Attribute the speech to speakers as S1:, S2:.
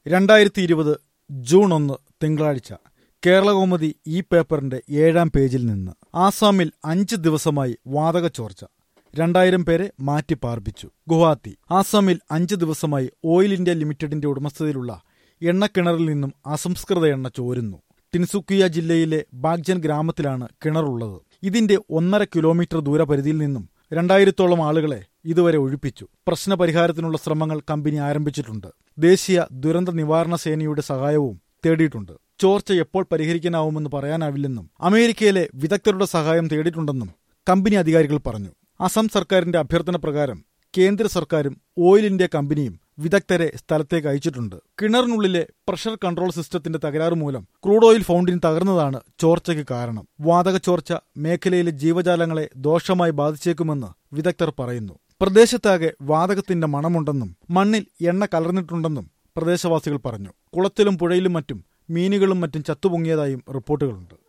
S1: രണ്ടായിരത്തി ഇരുപത് ജൂൺ ഒന്ന് തിങ്കളാഴ്ച കേരളകൗമുദി ഈ പേപ്പറിന്റെ ഏഴാം പേജിൽ നിന്ന് ആസാമിൽ അഞ്ച് ദിവസമായി വാതക ചോർച്ച രണ്ടായിരം പേരെ മാറ്റി പാർപ്പിച്ചു ഗുവാഹത്തി ആസാമിൽ അഞ്ച് ദിവസമായി ഓയിൽ ഇന്ത്യ ലിമിറ്റഡിന്റെ ഉടമസ്ഥതയിലുള്ള എണ്ണക്കിണറിൽ നിന്നും അസംസ്കൃത എണ്ണ ചോരുന്നു ടിൻസുക്കിയ ജില്ലയിലെ ബാഗ്ജൻ ഗ്രാമത്തിലാണ് കിണറുള്ളത് ഇതിന്റെ ഒന്നര കിലോമീറ്റർ ദൂരപരിധിയിൽ നിന്നും രണ്ടായിരത്തോളം ആളുകളെ ഇതുവരെ ഒഴിപ്പിച്ചു പ്രശ്നപരിഹാരത്തിനുള്ള ശ്രമങ്ങൾ കമ്പനി ആരംഭിച്ചിട്ടുണ്ട് ദേശീയ ദുരന്ത നിവാരണ സേനയുടെ സഹായവും തേടിയിട്ടുണ്ട് ചോർച്ച എപ്പോൾ പരിഹരിക്കാനാവുമെന്ന് പറയാനാവില്ലെന്നും അമേരിക്കയിലെ വിദഗ്ധരുടെ സഹായം തേടിയിട്ടുണ്ടെന്നും കമ്പനി അധികാരികൾ പറഞ്ഞു അസം സർക്കാരിന്റെ അഭ്യർത്ഥന പ്രകാരം കേന്ദ്ര സർക്കാരും ഓയിൽ ഇന്ത്യ കമ്പനിയും വിദഗ്ധരെ സ്ഥലത്തേക്ക് അയച്ചിട്ടുണ്ട് കിണറിനുള്ളിലെ പ്രഷർ കൺട്രോൾ സിസ്റ്റത്തിന്റെ തകരാറ് മൂലം ക്രൂഡ് ഓയിൽ ഫൗണ്ടിൻ തകർന്നതാണ് ചോർച്ചയ്ക്ക് കാരണം വാതക ചോർച്ച മേഖലയിലെ ജീവജാലങ്ങളെ ദോഷമായി ബാധിച്ചേക്കുമെന്ന് വിദഗ്ധർ പറയുന്നു പ്രദേശത്താകെ വാതകത്തിന്റെ മണമുണ്ടെന്നും മണ്ണിൽ എണ്ണ കലർന്നിട്ടുണ്ടെന്നും പ്രദേശവാസികൾ പറഞ്ഞു കുളത്തിലും പുഴയിലും മറ്റും മീനുകളും മറ്റും ചത്തുപൊങ്ങിയതായും റിപ്പോർട്ടുകളുണ്ട്